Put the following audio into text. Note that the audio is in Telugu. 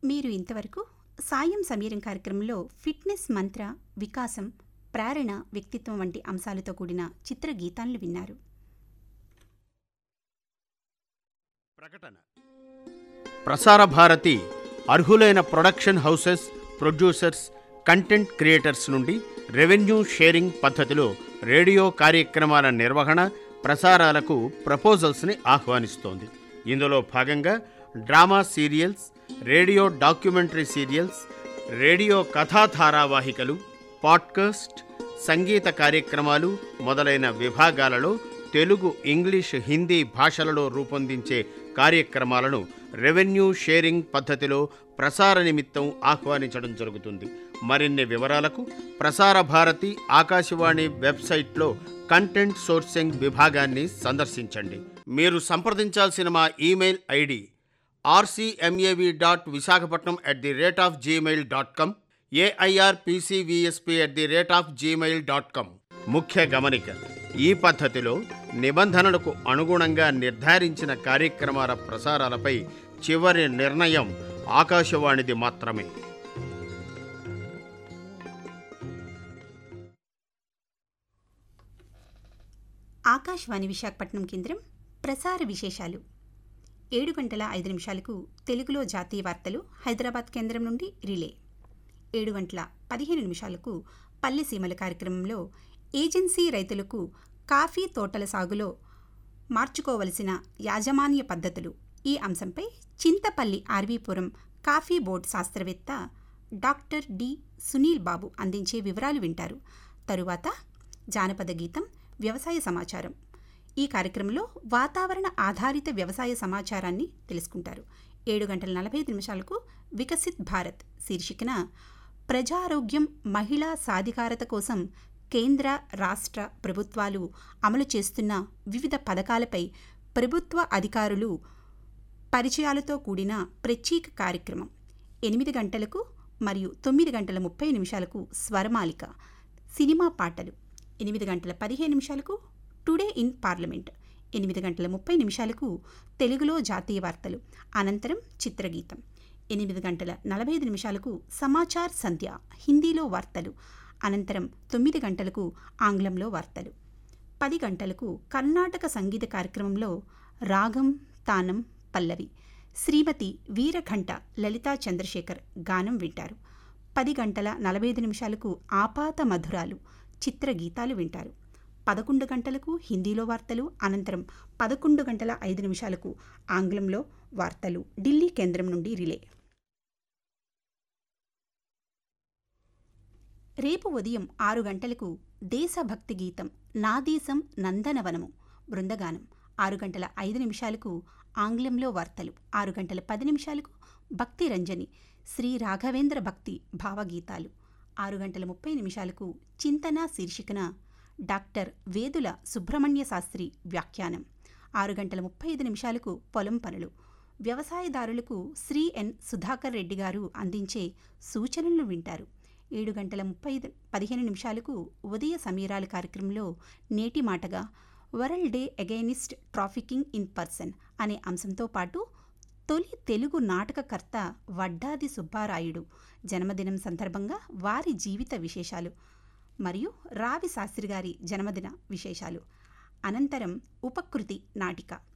మీరు ఇంతవరకు సాయం సమీరం కార్యక్రమంలో ఫిట్నెస్ మంత్ర వికాసం ప్రేరణ వ్యక్తిత్వం వంటి అంశాలతో కూడిన చిత్ర గీతాలను విన్నారు ప్రకటన ప్రసార భారతి అర్హులైన production houses producers content creators నుండి రెవెన్యూ షేరింగ్ పద్ధతిలో రేడియో కార్యక్రమాల నిర్వహణ ప్రసారాలకు ప్రపోజల్స్ని ఆహ్వానిస్తోంది ఇందులో భాగంగా drama serials radio documentary serials radio కథా ధారావాహికలు పాడ్కాస్ట్ సంగీత కార్యక్రమాలు మొదలైన విభాగాలలో తెలుగు ఇంగ్లీష్ హిందీ భాషలలో రూపొందించే కార్యక్రమాలను రెవెన్యూ షేరింగ్ పద్ధతిలో ప్రసార నిమిత్తం ఆహ్వానించడం జరుగుతుంది మరిన్ని వివరాలకు ప్రసార భారతి ఆకాశవాణి వెబ్సైట్లో కంటెంట్ సోర్సింగ్ విభాగాన్ని సందర్శించండి మీరు సంప్రదించాల్సిన మా email ID RCMAV dot Visakhapatnam at the rate of Gmail dot com AIRPCVSP at the rate of Gmail dot com ముఖ్య గమనిక ఈ పద్ధతిలో నిబంధనలకు అనుగుణంగా నిర్ధారించిన కార్యక్రమాల ప్రసారాలపై చివరి నిర్ణయం ఆకాశవాణిది మాత్రమే ఆకాశవాణి విశాఖపట్నం కేంద్రం ప్రసార విశేషాలు ఏడు గంటల ఐదు నిమిషాలకు తెలుగులో జాతీయ వార్తలు హైదరాబాద్ కేంద్రం నుండి రిలే ఏడు గంటల పదిహేను నిమిషాలకు పల్లె సీమల కార్యక్రమంలో ఏజెన్సీ రైతులకు కాఫీ తోటల సాగులో మార్చుకోవలసిన యాజమాన్య పద్ధతులు ఈ అంశంపై చింతపల్లి ఆర్వీపురం కాఫీ బోర్డు శాస్త్రవేత్త డాక్టర్ డి సునీల్ బాబు అందించే వివరాలు వింటారు తరువాత జానపద గీతం వ్యవసాయ సమాచారం ఈ కార్యక్రమంలో వాతావరణ ఆధారిత వ్యవసాయ సమాచారాన్ని తెలుసుకుంటారు ఏడు గంటల నలభై ఐదు నిమిషాలకు వికసిత్ భారత్ శీర్షికన ప్రజారోగ్యం మహిళా సాధికారత కోసం కేంద్ర రాష్ట్ర ప్రభుత్వాలు అమలు చేస్తున్న వివిధ పథకాలపై ప్రభుత్వ అధికారులు పరిచయాలతో కూడిన ప్రత్యేక కార్యక్రమం ఎనిమిది గంటలకు మరియు తొమ్మిది గంటల ముప్పై నిమిషాలకు స్వరమాలిక సినిమా పాటలు ఎనిమిది గంటల పదిహేను నిమిషాలకు టుడే ఇన్ పార్లమెంట్ ఎనిమిది గంటల ముప్పై నిమిషాలకు తెలుగులో జాతీయ వార్తలు అనంతరం చిత్రగీతం ఎనిమిది గంటల నలభై ఐదు నిమిషాలకు సమాచార్ సంధ్య హిందీలో వార్తలు అనంతరం తొమ్మిది గంటలకు ఆంగ్లంలో వార్తలు పది గంటలకు కర్ణాటక సంగీత కార్యక్రమంలో రాగం తానం పల్లవి శ్రీమతి వీరఘంట లలితా చంద్రశేఖర్ గానం వింటారు పది గంటల నలభై ఐదు నిమిషాలకు ఆపాత మధురాలు చిత్రగీతాలు వింటారు పదకొండు గంటలకు హిందీలో వార్తలు అనంతరం పదకొండు గంటల ఐదు నిమిషాలకు ఆంగ్లంలో వార్తలు ఢిల్లీ కేంద్రం నుండి రిలే రేపు ఉదయం ఆరు గంటలకు దేశభక్తి గీతం నా దేశం నందనవనము బృందగానం ఆరు గంటల ఐదు నిమిషాలకు ఆంగ్లంలో వార్తలు ఆరు గంటల పది నిమిషాలకు భక్తి రంజని శ్రీ రాఘవేంద్ర భక్తి భావగీతాలు ఆరు గంటల ముప్పై నిమిషాలకు చింతన శీర్షికన డాక్టర్ వేదుల సుబ్రహ్మణ్య శాస్త్రి వ్యాఖ్యానం ఆరు గంటల ముప్పై ఐదు నిమిషాలకు పొలం పనులు వ్యవసాయదారులకు శ్రీ ఎన్ సుధాకర్ రెడ్డి గారు అందించే సూచనలు వింటారు ఏడు గంటల ముప్పై ఐదు పదిహేను నిమిషాలకు ఉదయ సమీరాల కార్యక్రమంలో నేటి మాటగా world day against trafficking in person అనే అంశంతో పాటు తొలి తెలుగు నాటకకర్త వడ్డాది సుబ్బారాయుడు జన్మదినం సందర్భంగా వారి జీవిత విశేషాలు మరియు రావి శాస్త్రి గారి జన్మదిన విశేషాలు అనంతరం ఉపకృతి నాటిక